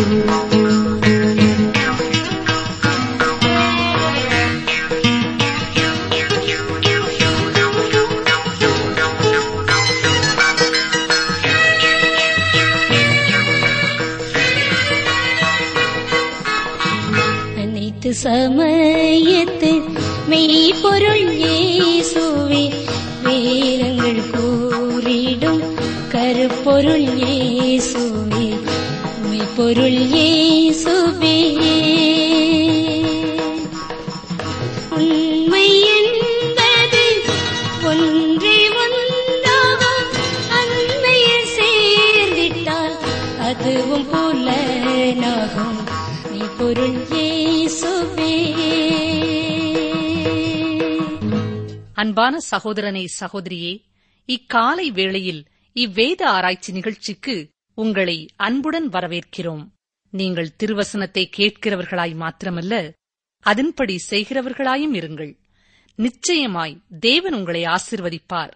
அனைத்து சமயத்து மெய்ப்பொருள் இயேசுவே வேதங்கள் கூறிடும் கருப்பொருள் இயேசுவே மெய்ப்பொருள் இயேசுவே உண்மை என்பது ஒன்றே ஒன்றாகும் அன்மையில் சேர்ந்திட்டால் அதுவும் புலனாகும் மெய்ப்பொருள் இயேசுவே அன்பான சகோதரனே சகோதரியே இக்காலை வேளையில் இவ்வேத ஆராய்ச்சி நிகழ்ச்சிக்கு உங்களை அன்புடன் வரவேற்கிறோம் நீங்கள் திருவசனத்தை கேட்கிறவர்களாய் மாத்திரமல்ல அதன்படி செய்கிறவர்களாயும் இருங்கள் நிச்சயமாய் தேவன் உங்களை ஆசிர்வதிப்பார்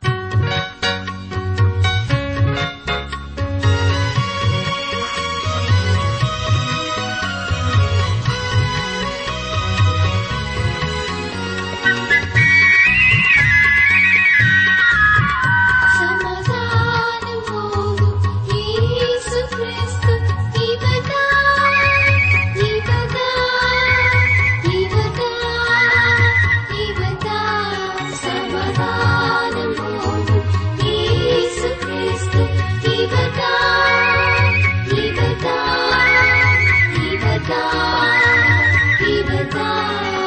சமாதானம் போகும் இயேசு கிறிஸ்து இவர்தா இவர்தா இவர்தா இவர்தா சமாதானம் போகும் இயேசு கிறிஸ்து இவர்தா இவர்தா இவர்தா இவர்தா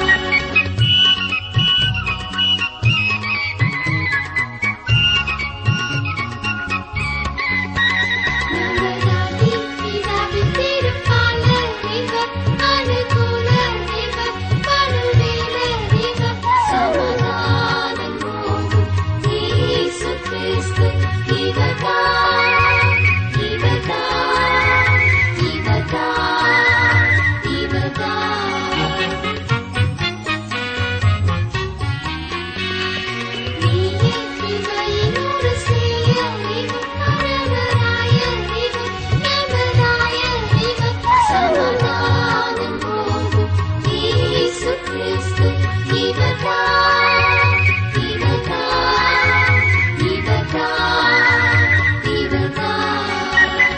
நவராதி பிதாவின் திருப்பாலர் இவர், அனுகூலர் இவர், பழுவேலர் இவர், சமாதானம் போகும் இயேசு கிறிஸ்து இவர்தான், இவர்தான், இவர்தான், இவர்தான். நீயே கிருபையினோடு செய்ய இவர் பரமராய இவர் நமராய இவர் சமாதானம் போகும் இயேசு கிறிஸ்து இவர்தான் இவர்தான் இவர்தான் இவர்தான்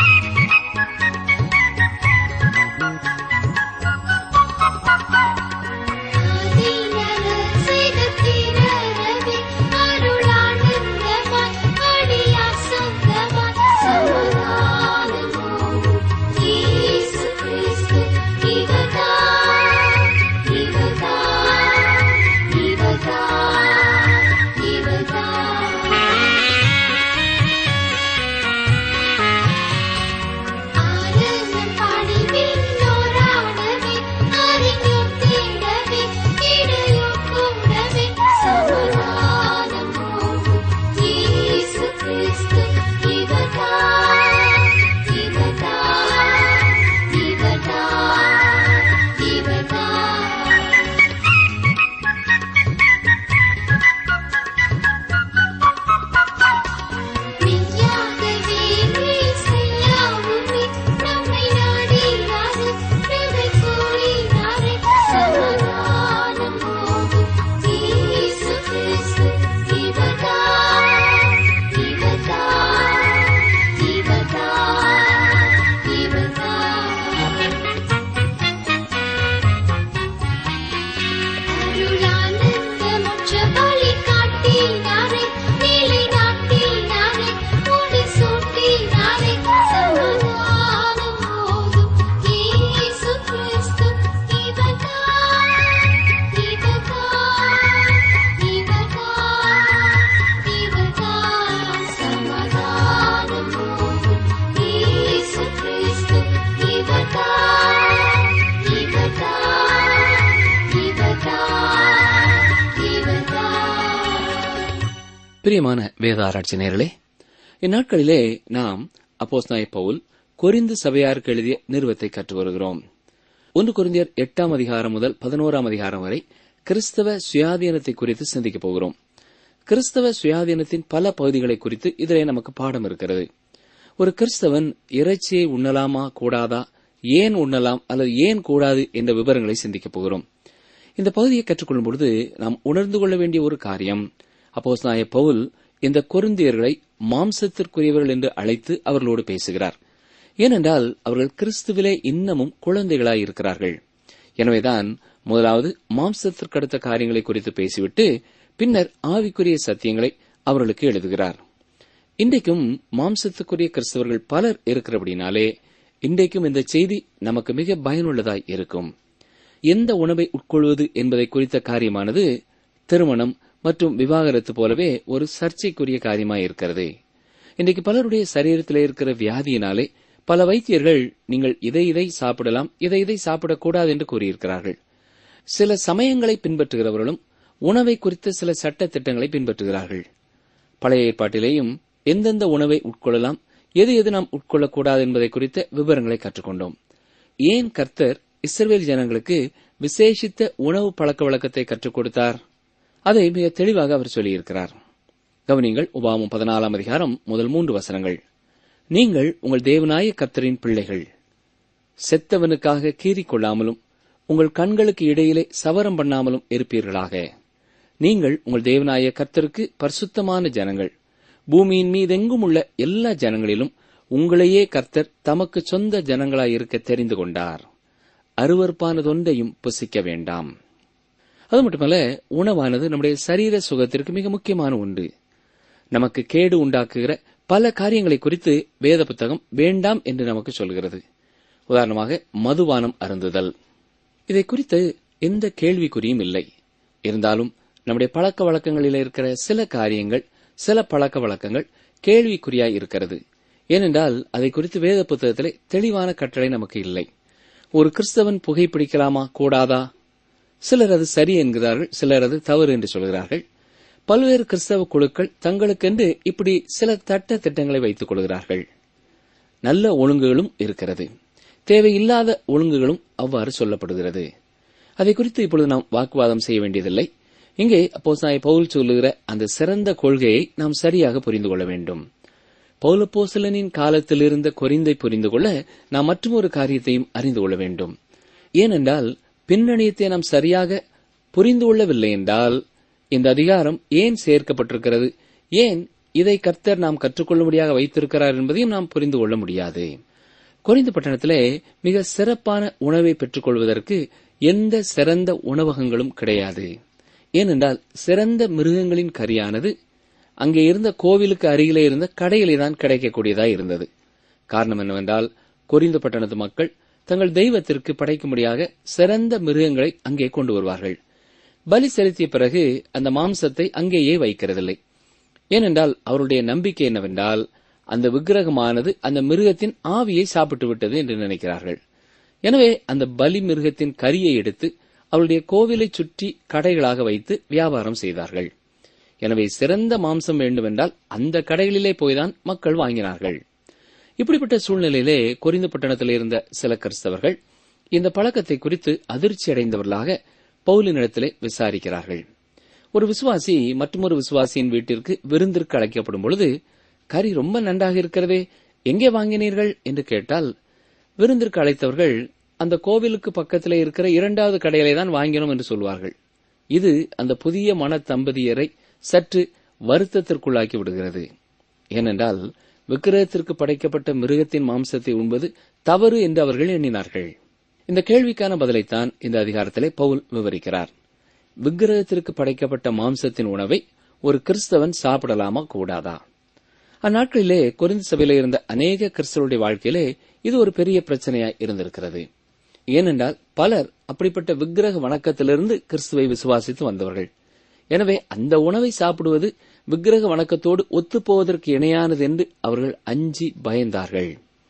ஆனந்தம் பாடி விண்ணோராடவே அறிஞர் தேடவே இடையோ கூடவே சமாதானம் போகும் இயேசு கிறிஸ்து இவர்தான் இவர்தான் இவர்தான் இவர்தான் மெய்யாகவே செய்யாவுமே நம்மை நாடினாரே கிருபை கூறினாரே சமாதானம் போகும் இயேசு கிறிஸ்து இவர்தான் இவர்தான் இவர்தான் இவர்தான் அருளானந்த மோட்ச பலி காட்டினாரே நிலை நாட்டினாரே முடி சூட்டினாரே சமாதானம் போகும் இயேசு கிறிஸ்து இவர்தான் இவர்தான் இவர்தான் இவர்தான் சமாதானம் போகும் இயேசு கிறிஸ்து இவர்தான் இவர்தான் இவர்தான் இவர்தான் பிரியமான வேத ஆராய்ச்சி நேரலே இந்நாட்களிலே நாம் அப்போஸ்தலனாகிய பவுல் கொரிந்து சபையாருக்கு எழுதிய நிறுவத்தை கற்று வருகிறோம் ஒன்று கொரிந்தியர் எட்டாம் அதிகாரம் முதல் பதினோராம் அதிகாரம் வரை கிறிஸ்தவ சுயாதீனத்தை குறித்து சிந்திக்கப் போகிறோம் கிறிஸ்தவ சுயாதீனத்தின் பல பகுதிகளை குறித்து இதிலே நமக்கு பாடம் இருக்கிறது ஒரு கிறிஸ்தவன் இறைச்சியை உண்ணலாமா கூடாதா ஏன் உண்ணலாம் அல்லது ஏன் கூடாது என்ற விவரங்களை சிந்திக்கப் போகிறோம் இந்த பகுதியை கற்றுக்கொள்ளும் பொழுது நாம் உணர்ந்து கொள்ள வேண்டிய ஒரு காரியம் அப்போஸ் நாய பவுல் இந்த கொருந்தியர்களை மாம்சத்திற்குரியவர்கள் என்று அழைத்து அவர்களோடு பேசுகிறார் ஏனென்றால் அவர்கள் கிறிஸ்துவிலே இன்னமும் குழந்தைகளாய் இருக்கிறார்கள் எனவேதான் முதலாவது மாம்சத்திற்கடுத்த காரியங்களை குறித்து பேசிவிட்டு பின்னர் ஆவிக்குரிய சத்தியங்களை அவர்களுக்கு எழுதுகிறார் இன்றைக்கும் மாம்சத்துக்குரிய கிறிஸ்தவர்கள் பலர் இருக்கிறபடினாலே இன்றைக்கும் இந்த செய்தி நமக்கு மிக பயனுள்ளதாய் இருக்கும் எந்த உணவை உட்கொள்வது என்பதை குறித்த காரியமானது திருமணம் மற்றும் விவாகரத்து போலவே ஒரு சர்ச்சைக்குரிய காரியமாய் இருக்கிறது இன்றைக்கு பலருடைய சரீரத்தில் இருக்கிற வியாதியினாலே பல வைத்தியர்கள் நீங்கள் இதை இதை சாப்பிடலாம் இதை இதை சாப்பிடக்கூடாது என்று கூறியிருக்கிறார்கள் சில சமயங்களை பின்பற்றுகிறவர்களும் உணவை குறித்த சில சட்ட திட்டங்களை பின்பற்றுகிறார்கள் பழைய ஏற்பாட்டிலேயும் எந்தெந்த உணவை உட்கொள்ளலாம் எது எது நாம் உட்கொள்ளக்கூடாது என்பதை குறித்த விவரங்களை கற்றுக்கொண்டோம் ஏன் கர்த்தர் இஸ்ரவேல் ஜனங்களுக்கு விசேஷித்த உணவு பழக்க வழக்கத்தை கற்றுக் கொடுத்தார் அதை மிக தெளிவாக அவர் சொல்லியிருக்கிறார் கவனிங்கள் உபாமம் பதினாலாம் அதிகாரம் முதல் மூன்று வசனங்கள் நீங்கள் உங்கள் தேவனாய கர்த்தரின் பிள்ளைகள் செத்தவனுக்காக கீறிக் கொள்ளாமலும் உங்கள் கண்களுக்கு இடையிலே சவரம் பண்ணாமலும் இருப்பீர்களாக நீங்கள் உங்கள் தேவனாய கர்த்தருக்கு பரிசுத்தமான ஜனங்கள் பூமியின் மீதெங்கும் உள்ள எல்லா ஜனங்களிலும் உங்களையே கர்த்தர் தமக்கு சொந்த ஜனங்களாயிருக்க தெரிந்து கொண்டார் அருவறுப்பானதொன்றையும் புசிக்க வேண்டாம் அது மட்டுமல்ல உணவானது நம்முடைய சரீர சுகத்திற்கு மிக முக்கியமான ஒன்று நமக்கு கேடு உண்டாக்குகிற பல காரியங்களை குறித்து வேத புத்தகம் வேண்டாம் என்று நமக்கு சொல்கிறது உதாரணமாக மதுபானம் அருந்துதல் இதை குறித்து எந்த கேள்விக்குறியும் இல்லை இருந்தாலும் நம்முடைய பழக்க வழக்கங்களில் இருக்கிற சில காரியங்கள் சில பழக்க வழக்கங்கள் கேள்விக்குறியாய் இருக்கிறது ஏனென்றால் அதை குறித்து வேத புத்தகத்திலே தெளிவான கட்டளை நமக்கு இல்லை ஒரு கிறிஸ்தவன் புகைப்பிடிக்கலாமா கூடாதா சிலர் அது சரி என்கிறார்கள் சிலர் அது தவறு என்று சொல்கிறார்கள் பல்வேறு கிறிஸ்தவ குழுக்கள் தங்களுக்கென்று இப்படி சில சட்ட திட்டங்களை வைத்துக் கொள்கிறார்கள் நல்ல ஒழுங்குகளும் இருக்கிறது தேவையில்லாத ஒழுங்குகளும் அவ்வாறு சொல்லப்படுகிறது அதை குறித்து இப்பொழுது நாம் வாக்குவாதம் செய்ய வேண்டியதில்லை இங்கே அப்போஸ்தலனாகிய பவுல் சொல்லுகிற அந்த சிறந்த கொள்கையை நாம் சரியாக புரிந்து கொள்ள வேண்டும் பௌலப்போசலனின் காலத்தில் இருந்த கொரிந்தை புரிந்து கொள்ள நாம் மற்றொரு காரியத்தையும் அறிந்து கொள்ள வேண்டும் ஏனென்றால் பின்னணியத்தை நாம் சரியாக புரிந்து கொள்ளவில்லை என்றால் இந்த அதிகாரம் ஏன் சேர்க்கப்பட்டிருக்கிறது ஏன் இதை கர்த்தர் நாம் கற்றுக்கொள்ளும்படியாக வைத்திருக்கிறார் என்பதையும் நாம் புரிந்து கொள்ள முடியாது கொரிந்து பட்டணத்திலே மிக சிறப்பான உணவை பெற்றுக் கொள்வதற்கு எந்த சிறந்த உணவகங்களும் கிடையாது ஏனென்றால் சிறந்த மிருகங்களின் கரியானது அங்கே இருந்த கோவிலுக்கு அருகிலே இருந்த கடையிலே தான் கிடைக்கக்கூடியதாய் இருந்தது காரணம் என்னவென்றால் கொரிந்து பட்டணத்து மக்கள் தங்கள் தெய்வத்திற்கு படைக்கும்படியாக சிறந்த மிருகங்களை அங்கே கொண்டு வருவார்கள் பலி செலுத்திய பிறகு அந்த மாம்சத்தை அங்கேயே வைக்கிறதில்லை ஏனென்றால் அவருடைய நம்பிக்கை என்னவென்றால் அந்த விக்கிரகமானது அந்த மிருகத்தின் ஆவியை சாப்பிட்டு விட்டது என்று நினைக்கிறார்கள் எனவே அந்த பலி மிருகத்தின் கரியை எடுத்து அவருடைய கோவிலை சுற்றி கடைகளாக வைத்து வியாபாரம் செய்தார்கள் எனவே சிறந்த மாம்சம் வேண்டுமென்றால் அந்த கடைகளிலே போய்தான் மக்கள் வாங்கினார்கள் இப்படிப்பட்ட சூழ்நிலையிலே கொரிந்து பட்டணத்தில் இருந்த சில கிறிஸ்தவர்கள் இந்த பழக்கத்தை குறித்து அதிர்ச்சி அடைந்தவர்களாக பவுலினிடத்திலே விசாரிக்கிறார்கள் ஒரு விசுவாசி மற்றொரு விசுவாசியின் வீட்டிற்கு விருந்திற்கு அழைக்கப்படும் பொழுது கறி ரொம்ப நன்றாக இருக்கிறதே எங்கே வாங்கினீர்கள் என்று கேட்டால் விருந்திற்கு அழைத்தவர்கள் அந்த கோவிலுக்கு பக்கத்திலே இருக்கிற இரண்டாவது கடையிலே தான் வாங்கினோம் என்று சொல்வார்கள் இது அந்த புதிய மன தம்பதியரை சற்று வருத்தத்திற்குள்ளாக்கி விடுகிறது ஏனென்றால் விக்கிரகத்திற்கு படைக்கப்பட்ட மிருகத்தின் மாம்சத்தை உண்பது தவறு என்று அவர்கள் எண்ணினார்கள் இந்த கேள்விக்கான பதிலைத்தான் இந்த அதிகாரத்திலே பவுல் விவரிக்கிறார் விக்கிரகத்திற்கு படைக்கப்பட்ட மாம்சத்தின் உணவை ஒரு கிறிஸ்தவன் சாப்பிடலாமா கூடாதா அந்நாட்களிலே கொரிந்து சபையில இருந்த அநேக கிறிஸ்தவருடைய வாழ்க்கையிலே இது ஒரு பெரிய பிரச்சனையாய் இருந்திருக்கிறது ஏனென்றால் பலர் அப்படிப்பட்ட விக்கிரக வணக்கத்திலிருந்து கிறிஸ்துவை விசுவாசித்து வந்தவர்கள் எனவே அந்த உணவை சாப்பிடுவது விக்கிரக வணக்கத்தோடு ஒத்துப்போவதற்கு இணையானது என்று அவர்கள் அஞ்சி பயந்தார்கள்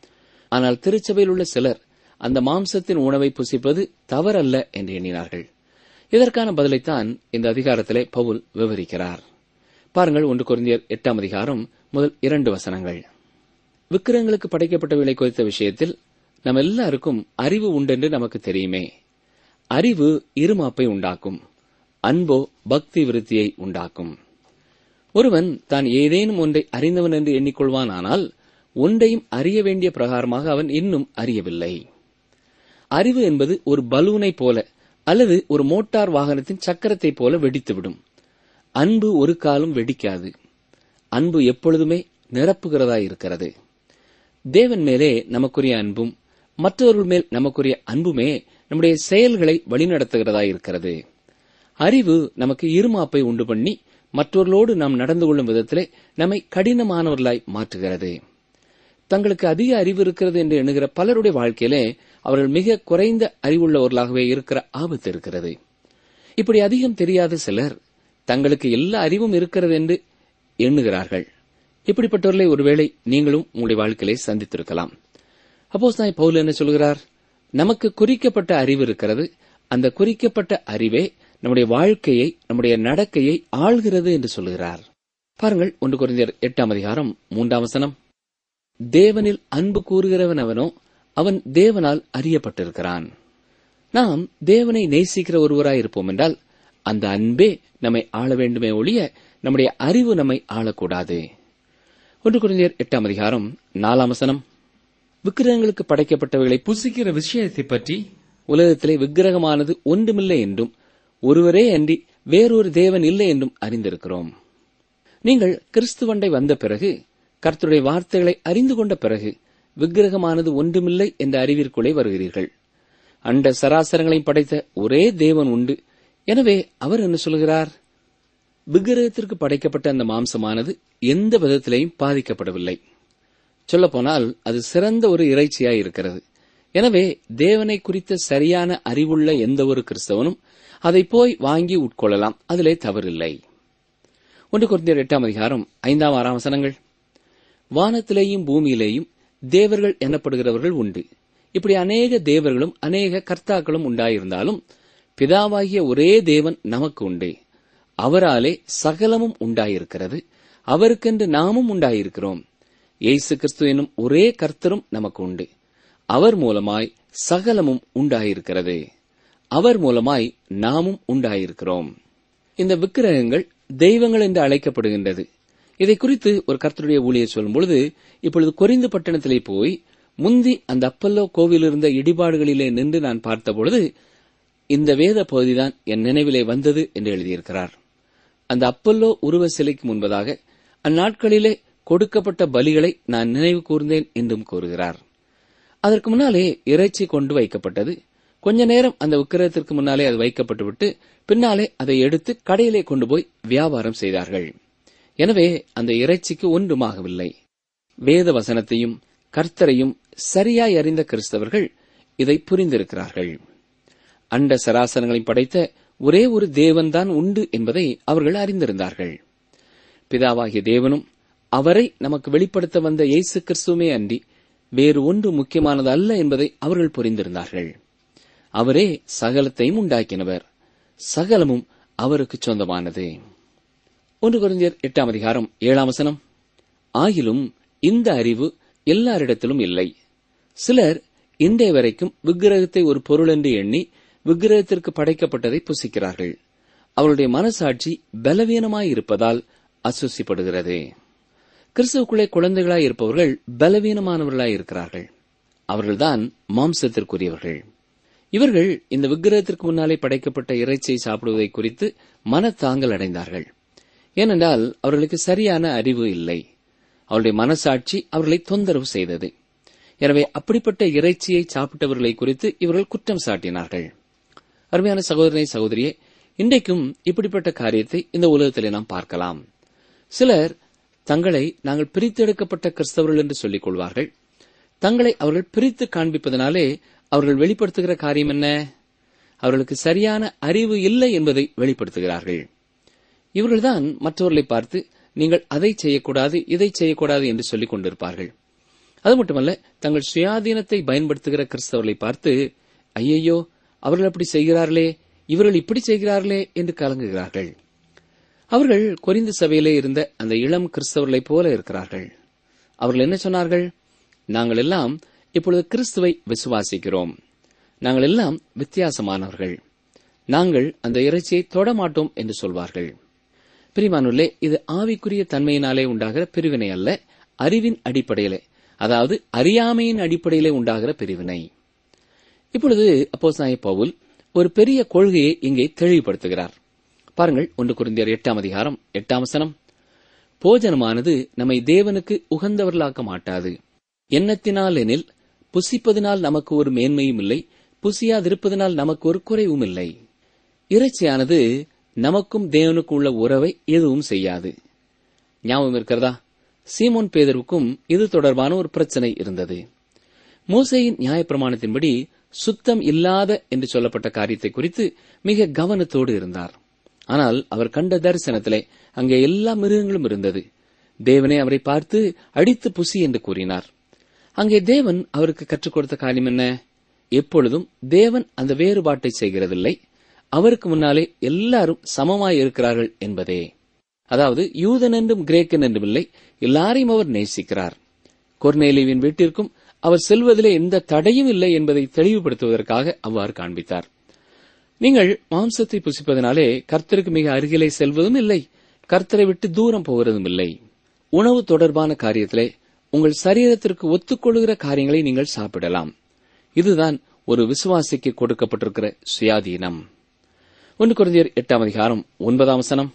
ஆனால் திருச்சபையில் உள்ள சிலர் அந்த மாம்சத்தின் உணவை புசிப்பது தவறல்ல என்று எண்ணினார்கள் இதற்கான பதிலைத்தான் இந்த அதிகாரத்திலே பவுல் விவரிக்கிறார் பாருங்கள் ஒன்று குருந்தியர் எட்டாம் அதிகாரம் முதல் இரண்டு வசனங்கள் விக்கிரகங்களுக்கு படைக்கப்பட்ட விலை குறித்த விஷயத்தில் நம்ம எல்லாருக்கும் அறிவு உண்டென்று நமக்கு தெரியுமே அறிவு இருமாப்பை உண்டாக்கும் அன்போ பக்தி விருத்தியை உண்டாக்கும் ஒருவன் தான் ஏதேனும் ஒன்றை அறிந்தவன் என்று எண்ணிக்கொள்வானானால் ஒன்றையும் அறிய வேண்டிய பிரகாரமாக அவன் இன்னும் அறியவில்லை அறிவு என்பது ஒரு பலூனை போல அல்லது ஒரு மோட்டார் வாகனத்தின் சக்கரத்தை போல வெடித்துவிடும் அன்பு ஒரு காலம் வெடிக்காது அன்பு எப்பொழுதுமே நிரப்புகிறதா இருக்கிறது தேவன் மேலே நமக்குரிய அன்பும் மற்றவர்கள் மேல் நமக்குரிய அன்புமே நம்முடைய செயல்களை வழிநடத்துகிறதா இருக்கிறது அறிவு நமக்கு இருமாப்பை உண்டு பண்ணி மற்றவர்களோடு நாம் நடந்து கொள்ளும் விதத்திலே நம்மை கடினமானவர்களாய் மாற்றுகிறது தங்களுக்கு அதிக அறிவு இருக்கிறது என்று எண்ணுகிற பலருடைய வாழ்க்கையிலே அவர்கள் மிக குறைந்த அறிவுள்ளவர்களாகவே இருக்கிற ஆபத்து இருக்கிறது இப்படி அதிகம் தெரியாத சிலர் தங்களுக்கு எல்லா அறிவும் இருக்கிறது என்று எண்ணுகிறார்கள் இப்படிப்பட்டவர்களை ஒருவேளை நீங்களும் உங்களுடைய வாழ்க்கையிலே சந்தித்திருக்கலாம் அப்போஸ் நான் பவுல் என்ன சொல்கிறார் நமக்கு குறிக்கப்பட்ட அறிவு இருக்கிறது அந்த குறிக்கப்பட்ட அறிவே நம்முடைய வாழ்க்கையை நம்முடைய நடக்கையை ஆள்கிறது என்று சொல்கிறார் பாருங்கள் ஒன்று குறைந்தர் எட்டாம் அதிகாரம் மூன்றாம் வசனம் தேவனில் அன்பு கூறுகிறவன் அவனோ அவன் தேவனால் அறியப்பட்டிருக்கிறான் நாம் தேவனை நேசிக்கிற ஒருவராய் இருப்போம் என்றால் அந்த அன்பே நம்மை ஆள வேண்டுமே ஒழிய நம்முடைய அறிவு நம்மை ஆளக்கூடாது ஒன்று குறைந்தர் எட்டாம் அதிகாரம் நாலாம் வசனம் விக்கிரகங்களுக்கு படைக்கப்பட்டவைகளை புசிக்கிற விஷயத்தை பற்றி உலகத்திலே விக்கிரகமானது ஒன்றுமில்லை என்றும் ஒருவரே அன்றி வேறொரு தேவன் இல்லை என்றும் அறிந்திருக்கிறோம் நீங்கள் கிறிஸ்துவண்டை வந்த பிறகு கர்த்தருடைய வார்த்தைகளை அறிந்து கொண்ட பிறகு விக்கிரகமானது ஒன்றுமில்லை என்ற அறிவிற்குள்ளே வருகிறீர்கள் அண்ட சராசரங்களையும் படைத்த ஒரே தேவன் உண்டு எனவே அவர் என்ன சொல்கிறார் விக்கிரகத்திற்கு படைக்கப்பட்ட அந்த மாம்சமானது எந்த விதத்திலையும் பாதிக்கப்படவில்லை சொல்லப்போனால் அது சிறந்த ஒரு இறைச்சியாய் இருக்கிறது எனவே தேவனை குறித்த சரியான அறிவுள்ள எந்த ஒரு கிறிஸ்தவனும் அதை போய் வாங்கி உட்கொள்ளலாம் அதிலே தவறில்லை ஒன்று குறைந்த எட்டாம் அதிகாரம் ஐந்தாம் ஆறாம் வசனங்கள் வானத்திலேயும் பூமியிலேயும் தேவர்கள் எனப்படுகிறவர்கள் உண்டு இப்படி அநேக தேவர்களும் அநேக கர்த்தாக்களும் உண்டாயிருந்தாலும் பிதாவாகிய ஒரே தேவன் நமக்கு உண்டு அவராலே சகலமும் உண்டாயிருக்கிறது அவருக்கென்று நாமும் உண்டாயிருக்கிறோம் இயேசு கிறிஸ்து என்னும் ஒரே கர்த்தரும் நமக்கு உண்டு அவர் மூலமாய் சகலமும் உண்டாயிருக்கிறது அவர் மூலமாய் நாமும் உண்டாயிருக்கிறோம் இந்த விக்கிரகங்கள் தெய்வங்கள் என்று அழைக்கப்படுகின்றது இதை குறித்து ஒரு கர்த்தருடைய ஊழியர் சொல்லும் பொழுது இப்பொழுது கொரிந்து பட்டணத்திலே போய் முந்தி அந்த அப்பல்லோ கோவில் இருந்த இடிபாடுகளிலே நின்று நான் பார்த்தபொழுது இந்த வேத பகுதிதான் என் நினைவிலே வந்தது என்று எழுதியிருக்கிறார் அந்த அப்பல்லோ உருவ சிலைக்கு முன்பதாக அந்நாட்களிலே கொடுக்கப்பட்ட பலிகளை நான் நினைவு கூர்ந்தேன் என்றும் கூறுகிறார் அதற்கு முன்னாலே இறைச்சி கொண்டு வைக்கப்பட்டது கொஞ்ச நேரம் அந்த விக்கிரகத்திற்கு முன்னாலே அது வைக்கப்பட்டுவிட்டு பின்னாலே அதை எடுத்து கடையிலே கொண்டு போய் வியாபாரம் செய்தார்கள் எனவே அந்த இறைச்சிக்கு ஒன்றுமாகவில்லை வேத வசனத்தையும் கர்த்தரையும் சரியாய் அறிந்த கிறிஸ்தவர்கள் இதை புரிந்திருக்கிறார்கள் அண்ட சராசரங்களையும் படைத்த ஒரே ஒரு தேவன்தான் உண்டு என்பதை அவர்கள் அறிந்திருந்தார்கள் பிதாவாகிய தேவனும் அவரை நமக்கு வெளிப்படுத்த வந்த இயேசு கிறிஸ்துவே அன்றி வேறு ஒன்று முக்கியமானது அல்ல என்பதை அவர்கள் புரிந்திருந்தார்கள் அவரே சகலத்தையும் உண்டாக்கினவர் சகலமும் அவருக்கு சொந்தமானது ஒன்று குறைந்தர் எட்டாம் அதிகாரம் ஏழாம் வசனம் ஆகிலும் இந்த அறிவு எல்லாரிடத்திலும் இல்லை சிலர் இன்றைய வரைக்கும் விக்கிரகத்தை ஒரு பொருள் என்று எண்ணி விக்கிரகத்திற்கு படைக்கப்பட்டதை புசிக்கிறார்கள் அவருடைய மனசாட்சி பலவீனமாயிருப்பதால் அசுசிப்படுகிறது கிறிஸ்துவுக்குள்ளே குழந்தைகளாய் இருப்பவர்கள் பலவீனமானவர்களாய் இருக்கிறார்கள் அவர்கள்தான் மாம்சத்திற்குரியவர்கள் இவர்கள் இந்த விக்கிரகத்திற்கு முன்னாலே படைக்கப்பட்ட இறைச்சியை சாப்பிடுவதை குறித்து மனத்தாங்கல் அடைந்தார்கள் ஏனென்றால் அவர்களுக்கு சரியான அறிவு இல்லை அவருடைய மனசாட்சி அவர்களை தொந்தரவு செய்தது எனவே அப்படிப்பட்ட இறைச்சியை சாப்பிட்டவர்களை குறித்து இவர்கள் குற்றம் சாட்டினார்கள் அருமையான சகோதரனை சகோதரியே இன்றைக்கும் இப்படிப்பட்ட காரியத்தை இந்த உலகத்திலே நாம் பார்க்கலாம் சிலர் தங்களை நாங்கள் பிரித்தெடுக்கப்பட்ட கிறிஸ்தவர்கள் என்று சொல்லிக் கொள்வார்கள் தங்களை அவர்கள் பிரித்து காண்பிப்பதனாலே அவர்கள் வெளிப்படுத்துகிற காரியம் என்ன அவர்களுக்கு சரியான அறிவு இல்லை என்பதை வெளிப்படுத்துகிறார்கள் இவர்கள்தான் மற்றவர்களை பார்த்து நீங்கள் அதை செய்யக்கூடாது இதை செய்யக்கூடாது என்று சொல்லிக் கொண்டிருப்பார்கள் அது மட்டுமல்ல தங்கள் சுயாதீனத்தை பயன்படுத்துகிற கிறிஸ்தவர்களை பார்த்து ஐயையோ அவர்கள் அப்படி செய்கிறார்களே இவர்கள் இப்படி செய்கிறார்களே என்று கலங்குகிறார்கள் அவர்கள் கொரிந்து சபையிலே இருந்த அந்த இளம் கிறிஸ்தவர்களைப் போல இருக்கிறார்கள் அவர்கள் என்ன சொன்னார்கள் நாங்கள் எல்லாம் இப்பொழுது கிறிஸ்துவை விசுவாசிக்கிறோம் நாங்கள் எல்லாம் வித்தியாசமானவர்கள் நாங்கள் அந்த இறைச்சியை தொடமாட்டோம் என்று சொல்வார்கள் பிரிமானுள்ளே இது ஆவிக்குரிய தன்மையினாலே உண்டாகிற பிரிவினை அல்ல அறிவின் அடிப்படையிலே அதாவது அறியாமையின் அடிப்படையிலே உண்டாகிற பிரிவினை இப்பொழுது அப்போஸ்தலனாகிய பவுல் ஒரு பெரிய கொள்கையை இங்கே தெளிவுபடுத்துகிறார் பாருங்கள் ஒன்று குருந்தியர் எட்டாம் அதிகாரம் எட்டாம் வசனம் போஜனமானது நம்மை தேவனுக்கு உகந்தவர்களாக்க மாட்டாது எண்ணத்தினால் எனில் புசிப்பதினால் நமக்கு ஒரு மேன்மையும் இல்லை புசியாதிருப்பதனால் நமக்கு ஒரு குறைவும் இல்லை இறைச்சியானது நமக்கும் தேவனுக்கும் உள்ள உறவை எதுவும் செய்யாது ஞாபகம் இருக்கிறதா சீமோன் பேதருக்கும் இது தொடர்பான ஒரு பிரச்சனை இருந்தது மோசையின் நியாயப்பிரமாணத்தின்படி சுத்தம் இல்லாத என்று சொல்லப்பட்ட காரியத்தை குறித்து மிக கவனத்தோடு இருந்தார் ஆனால் அவர் கண்ட தரிசனத்திலே அங்கே எல்லா மிருகங்களும் இருந்தது தேவனே அவரை பார்த்து அடித்து புசி என்று கூறினார் அங்கே தேவன் அவருக்கு கற்றுக் கொடுத்த காரியம் என்ன எப்பொழுதும் தேவன் அந்த வேறுபாட்டை செய்கிறதில்லை அவருக்கு முன்னாலே எல்லாரும் சமமாய் இருக்கிறார்கள் என்பதே அதாவது யூதன் என்றும் கிரேக்கன் என்றும் இல்லை எல்லாரையும் அவர் நேசிக்கிறார் கொர்நேலிவின் வீட்டிற்கும் அவர் செல்வதிலே எந்த தடையும் இல்லை என்பதை தெளிவுபடுத்துவதற்காக அவ்வாறு காண்பித்தார் நீங்கள் மாம்சத்தை புசிப்பதனாலே கர்த்தருக்கு மிக அருகிலே செல்வதும் இல்லை கர்த்தரை விட்டு தூரம் போகிறதும் இல்லை உணவு தொடர்பான காரியத்திலே உங்கள் சரீரத்திற்கு ஒத்துக்கொள்கிற காரியங்களை நீங்கள் சாப்பிடலாம் இதுதான் ஒரு விசுவாசிக்கு கொடுக்கப்பட்டிருக்கிற சுயாதீனம் ஒன்று குறைந்தர் எட்டாம் அதிகாரம் ஒன்பதாம் வசனம்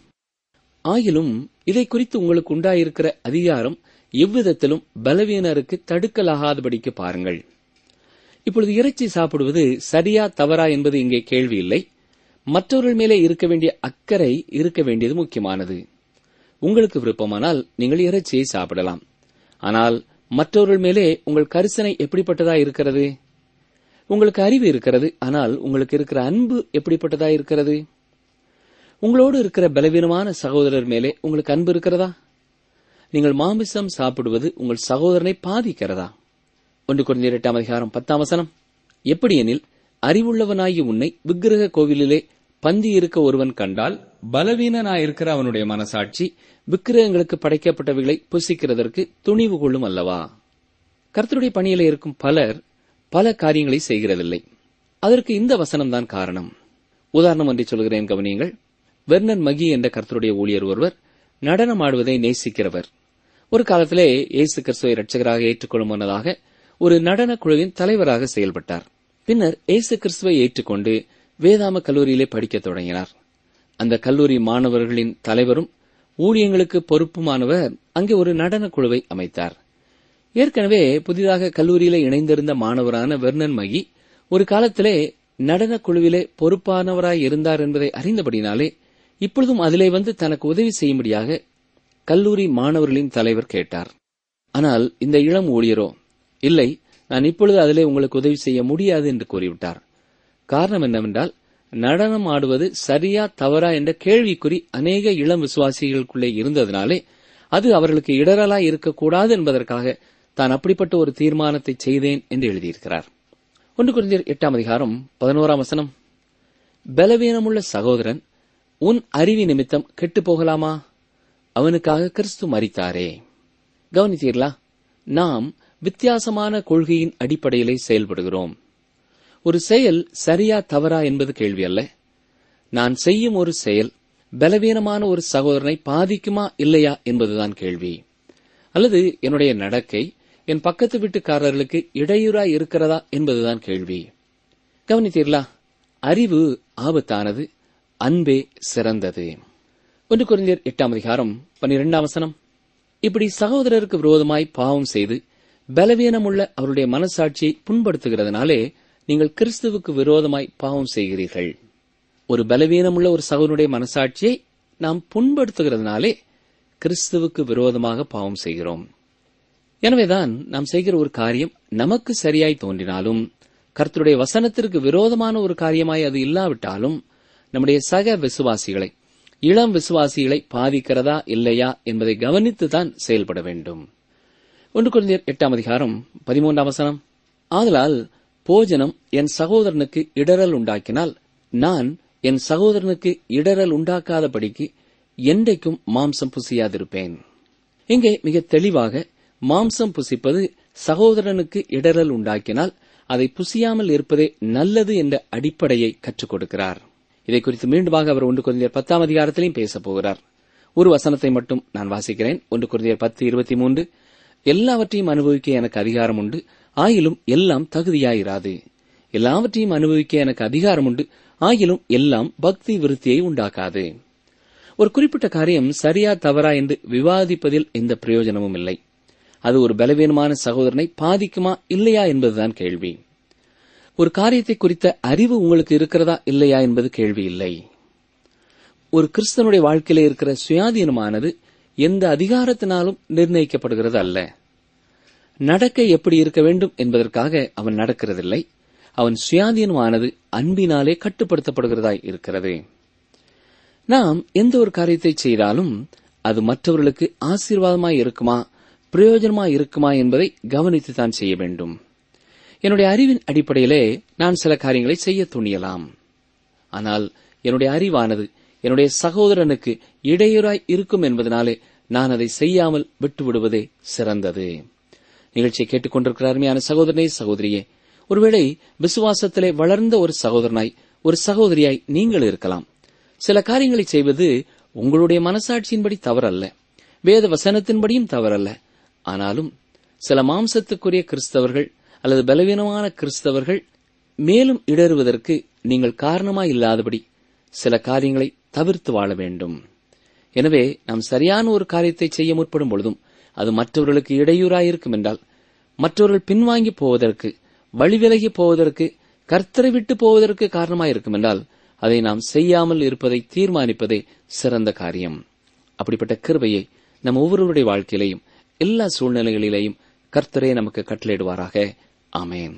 ஆயிலும் இதை குறித்து உங்களுக்கு உண்டாயிருக்கிற அதிகாரம் எவ்விதத்திலும் பலவீனருக்கு தடுக்கலாகாதபடிக்கு பாருங்கள் இப்பொழுது இறைச்சி சாப்பிடுவது சரியா தவறா என்பது இங்கே கேள்வி இல்லை மற்றவர்கள் மேலே இருக்க வேண்டிய அக்கறை இருக்க வேண்டியது முக்கியமானது உங்களுக்கு விருப்பமானால் நீங்கள் இறைச்சியை சாப்பிடலாம் ஆனால் மற்றவர்கள் மேலே உங்கள் கரிசனை எப்படிப்பட்டதா இருக்கிறது உங்களுக்கு அறிவு இருக்கிறது ஆனால் உங்களுக்கு இருக்கிற அன்பு எப்படிப்பட்டதா இருக்கிறது உங்களோடு இருக்கிற பலவீனமான சகோதரர் மேலே உங்களுக்கு அன்பு இருக்கிறதா நீங்கள் மாமிசம் சாப்பிடுவது உங்கள் சகோதரனை பாதிக்கிறதா ஒன்று குறைந்த எட்டாம் அதிகாரம் பத்தாம் வசனம் எப்படியெனில் அறிவுள்ளவனாகி உன்னை விக்கிரக கோவிலிலே பந்தி இருக்க ஒருவன் கண்டால் பலவீனனாயிருக்கிற அவனுடைய மனசாட்சி விக்கிரகங்களுக்கு படைக்கப்பட்டவைகளை புசிக்கிறதற்கு துணிவு கொள்ளும் அல்லவா கர்த்தருடைய பணியில இருக்கும் பலர் பல காரியங்களை செய்கிறதில்லை அதற்கு இந்த வசனம்தான் காரணம் உதாரணம் ஒன்றை சொல்கிறேன் கவனியுங்கள் வெர்னன் மகி என்ற கர்த்தருடைய ஊழியர் ஒருவர் நடனம் ஆடுவதை நேசிக்கிறவர் ஒரு காலத்திலே இயேசு கிறிஸ்துவை இரட்சகராக ஏற்றுக்கொள்ளும் முன்னதாக ஒரு நடன குழுவின் தலைவராக செயல்பட்டார் பின்னர் இயேசு கிறிஸ்துவை ஏற்றுக்கொண்டு வேதாம கல்லூரியிலே படிக்கத் தொடங்கினார் அந்த கல்லூரி மாணவர்களின் தலைவரும் ஊழியங்களுக்கு பொறுப்புமானவர் அங்கே ஒரு நடன குழுவை அமைத்தார் ஏற்கனவே புதிதாக கல்லூரியிலே இணைந்திருந்த மாணவரான வெர்னன் மகி ஒரு காலத்திலே நடன குழுவிலே பொறுப்பானவராய் இருந்தார் என்பதை அறிந்தபடினாலே இப்பொழுதும் அதிலே வந்து தனக்கு உதவி செய்யும்படியாக கல்லூரி மாணவர்களின் தலைவர் கேட்டார் ஆனால் இந்த இளம் ஊழியரோ இல்லை நான் இப்பொழுது அதிலே உங்களுக்கு உதவி செய்ய முடியாது என்று கூறிவிட்டார் காரணம் என்னவென்றால் நடனம் ஆடுவது சரியா தவறா என்ற கேள்விக்குறி அநேக இளம் விசுவாசிகளுக்குள்ளே இருந்ததினாலே அது அவர்களுக்கு இடரலாய் இருக்கக்கூடாது என்பதற்காக தான் அப்படிப்பட்ட ஒரு தீர்மானத்தை செய்தேன் என்று எழுதியிருக்கிறார் ஒன்று குறைந்தர் எட்டாம் அதிகாரம் பதினோராம் வசனம் பலவீனமுள்ள சகோதரன் உன் அறிவி நிமித்தம் கெட்டுப் போகலாமா அவனுக்காக கிறிஸ்து மரித்தாரே கவனித்தீர்களா நாம் வித்தியாசமான கொள்கையின் அடிப்படையிலே செயல்படுகிறோம் ஒரு செயல் சரியா தவறா என்பது கேள்வி அல்ல நான் செய்யும் ஒரு செயல் பலவீனமான ஒரு சகோதரனை பாதிக்குமா இல்லையா என்பதுதான் கேள்வி அல்லது என்னுடைய நடக்கை என் பக்கத்து வீட்டுக்காரர்களுக்கு இடையூறா இருக்கிறதா என்பதுதான் கேள்வி கவனித்தீர்களா அறிவு ஆபத்தானது அன்பே சிறந்தது ஒன்று குறைந்தர் எட்டாம் அதிகாரம் பன்னிரெண்டாம் வசனம் இப்படி சகோதரருக்கு விரோதமாய் பாவம் செய்து பலவீனமுள்ள அவருடைய மனசாட்சியை புண்படுத்துகிறதுனாலே நீங்கள் கிறிஸ்துவுக்கு விரோதமாய் பாவம் செய்கிறீர்கள் ஒரு பலவீனமுள்ள ஒரு சகோதரனுடைய மனசாட்சியை நாம் புண்படுத்துகிறதுனாலே கிறிஸ்துவுக்கு விரோதமாக பாவம் செய்கிறோம் எனவேதான் நாம் செய்கிற ஒரு காரியம் நமக்கு சரியாய் தோன்றினாலும் கர்த்தருடைய வசனத்திற்கு விரோதமான ஒரு காரியமாய் அது இல்லாவிட்டாலும் நம்முடைய சக விசுவாசிகளை இளம் விசுவாசிகளை பாதிக்கிறதா இல்லையா என்பதை கவனித்துதான் செயல்பட வேண்டும் ஒன்று குழந்தையர் எட்டாம் அதிகாரம் பதிமூன்றாம் வசனம் ஆதலால் போஜனம் என் சகோதரனுக்கு இடரல் உண்டாக்கினால் நான் என் சகோதரனுக்கு இடரல் உண்டாக்காதபடிக்கு என்றைக்கும் மாம்சம் புசியாதிருப்பேன் இங்கே மிக தெளிவாக மாம்சம் புசிப்பது சகோதரனுக்கு இடரல் உண்டாக்கினால் அதை புசியாமல் இருப்பதே நல்லது என்ற அடிப்படையை கற்றுக் கொடுக்கிறார் இதை குறித்து மீண்டுமாக அவர் ஒன்று குழந்தையர் பத்தாம் அதிகாரத்திலையும் பேசப் போகிறார் ஒரு வசனத்தை மட்டும் நான் வாசிக்கிறேன் ஒன்று குழந்தையர் பத்து இருபத்தி மூன்று எல்லாவற்றையும் அனுபவிக்க எனக்கு அதிகாரம் உண்டு ஆயிலும் எல்லாம் தகுதியாயிராது எல்லாவற்றையும் அனுபவிக்க எனக்கு அதிகாரம் உண்டு ஆகிலும் எல்லாம் பக்தி விருத்தியை உண்டாக்காது ஒரு குறிப்பிட்ட காரியம் சரியா தவறா என்று விவாதிப்பதில் எந்த பிரயோஜனமும் இல்லை அது ஒரு பலவீனமான சகோதரனை பாதிக்குமா இல்லையா என்பதுதான் கேள்வி ஒரு காரியத்தை குறித்த அறிவு உங்களுக்கு இருக்கிறதா இல்லையா என்பது கேள்வி இல்லை ஒரு கிறிஸ்தனுடைய வாழ்க்கையில இருக்கிற சுயாதீனமானது எந்த அதிகாரத்தினாலும் நிர்ணயிக்கப்படுகிறது அல்ல நடக்க எப்படி இருக்க வேண்டும் என்பதற்காக அவன் நடக்கிறதில்லை அவன் சுயாதீனமானது அன்பினாலே கட்டுப்படுத்தப்படுகிறதாய் இருக்கிறது நாம் எந்த ஒரு காரியத்தை செய்தாலும் அது மற்றவர்களுக்கு ஆசீர்வாதமாய் இருக்குமா பிரயோஜனமாய் இருக்குமா என்பதை கவனித்துத்தான் செய்ய வேண்டும் என்னுடைய அறிவின் அடிப்படையிலே நான் சில காரியங்களை செய்ய துணியலாம் ஆனால் என்னுடைய அறிவானது என்னுடைய சகோதரனுக்கு இடையூறாய் இருக்கும் என்பதனாலே நான் அதை செய்யாமல் விட்டுவிடுவதே சிறந்தது நிகழ்ச்சியை கேட்டுக்கொண்டிருக்கிற அருமையான சகோதரனே சகோதரியே ஒருவேளை விசுவாசத்திலே வளர்ந்த ஒரு சகோதரனாய் ஒரு சகோதரியாய் நீங்கள் இருக்கலாம் சில காரியங்களை செய்வது உங்களுடைய மனசாட்சியின்படி தவறல்ல வேத வசனத்தின்படியும் தவறல்ல ஆனாலும் சில மாம்சத்துக்குரிய கிறிஸ்தவர்கள் அல்லது பலவீனமான கிறிஸ்தவர்கள் மேலும் இடறுவதற்கு நீங்கள் காரணமாய் இல்லாதபடி சில காரியங்களை தவிர்த்து வாழ வேண்டும் எனவே நாம் சரியான ஒரு காரியத்தை செய்ய முற்படும் பொழுதும் அது மற்றவர்களுக்கு இடையூறாயிருக்கும் என்றால் மற்றவர்கள் பின்வாங்கி போவதற்கு வழிவிலகி போவதற்கு கர்த்தரை விட்டு போவதற்கு காரணமாயிருக்கும் என்றால் அதை நாம் செய்யாமல் இருப்பதை தீர்மானிப்பதே சிறந்த காரியம் அப்படிப்பட்ட கிருபையை நம் ஒவ்வொருவருடைய வாழ்க்கையிலையும் எல்லா சூழ்நிலைகளிலேயும் கர்த்தரே நமக்கு கட்டளையிடுவாராக ஆமேன்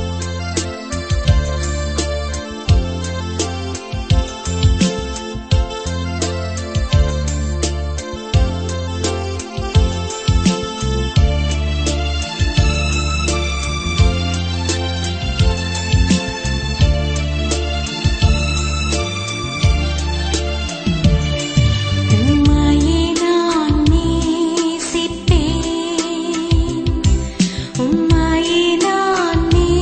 உம்மையே நான் நேசிப்பேன் உம்மையே நான் நேசிப்பேன்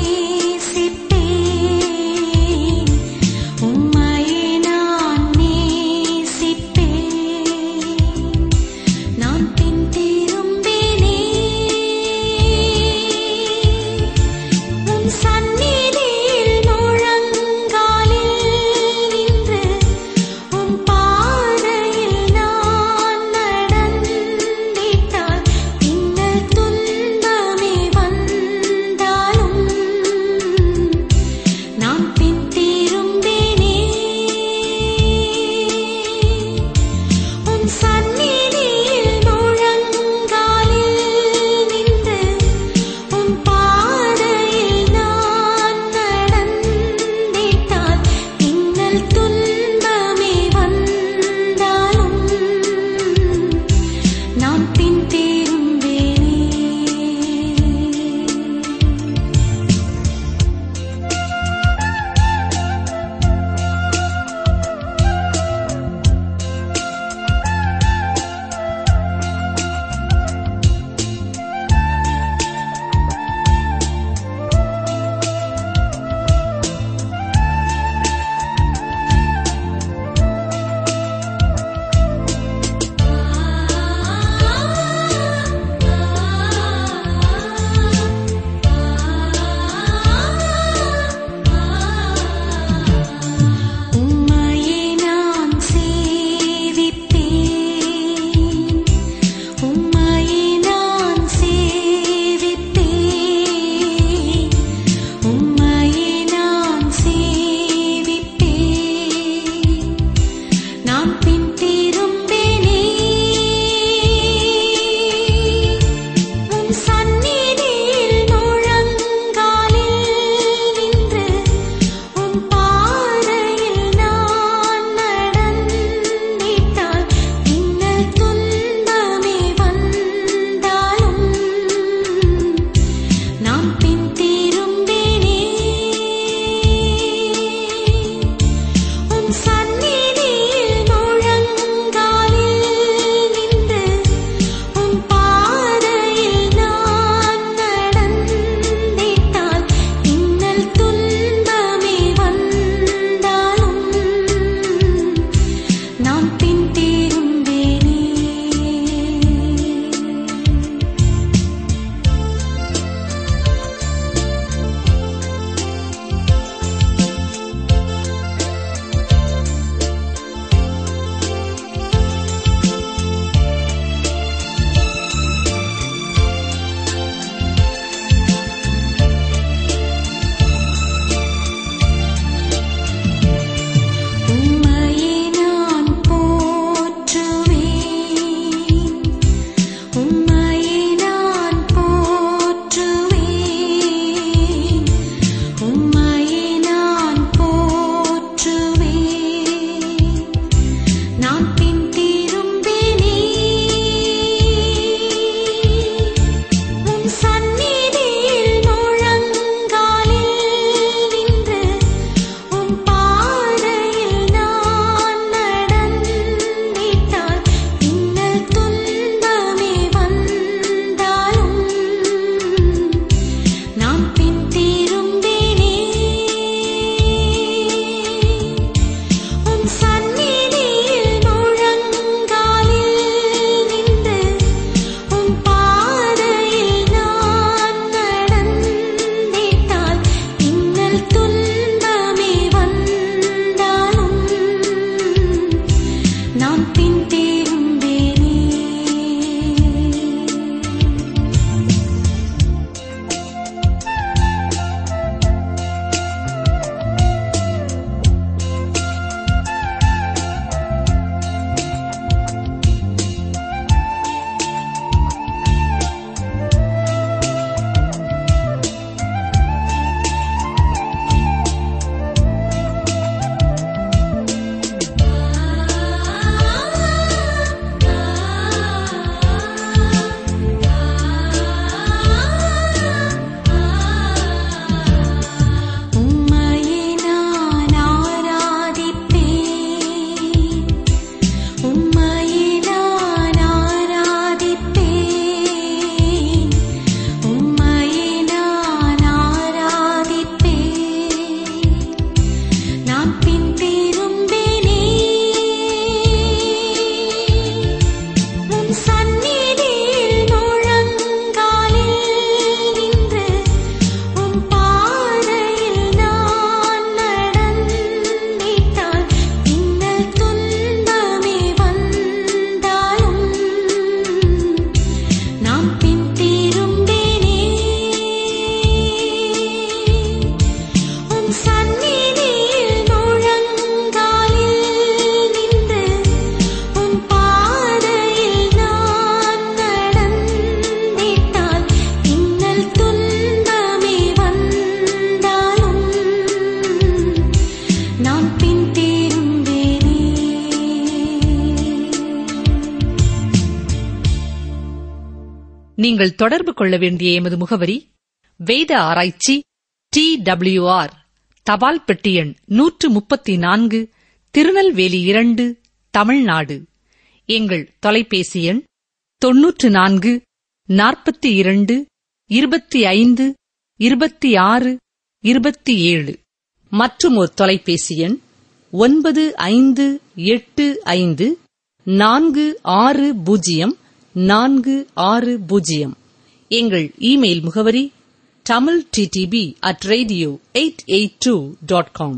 நீங்கள் தொடர்பு கொள்ள வேண்டிய எமது முகவரி வேத ஆராய்ச்சி டி ஆர் தபால் பெட்டி எண் நூற்று முப்பத்தி நான்கு திருநெல்வேலி இரண்டு தமிழ்நாடு எங்கள் தொலைபேசி எண் தொன்னூற்று நான்கு நாற்பத்தி இரண்டு இருபத்தி ஐந்து இருபத்தி ஆறு இருபத்தி ஏழு மற்றும் ஒரு தொலைபேசி எண் ஒன்பது ஐந்து எட்டு ஐந்து நான்கு ஆறு பூஜ்ஜியம் நான்கு ஆறு பூஜ்ஜியம் எங்கள் இமெயில் முகவரி Tamil DTP at radio eight eight two dot com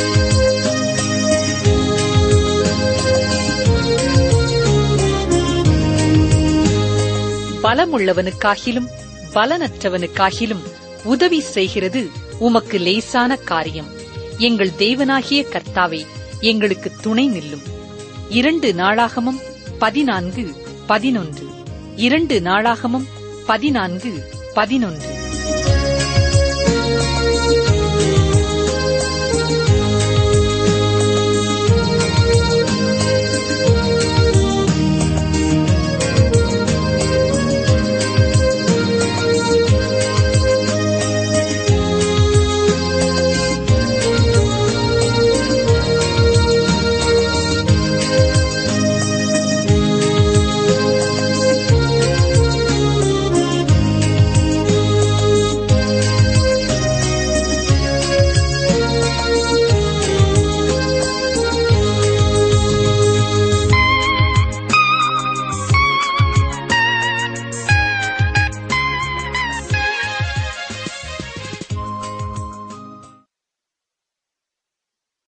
பலமுள்ளவனுக்காகிலும் பலனற்றவனுக்காகிலும் உதவி செய்கிறது உமக்கு லேசான காரியம் எங்கள் தேவனாகிய கர்த்தாவே எங்களுக்கு துணை நில்லும் இரண்டு நாளாகமும் பதினான்கு பதினொன்று இரண்டு நாளாகமும் பதினான்கு பதினொன்று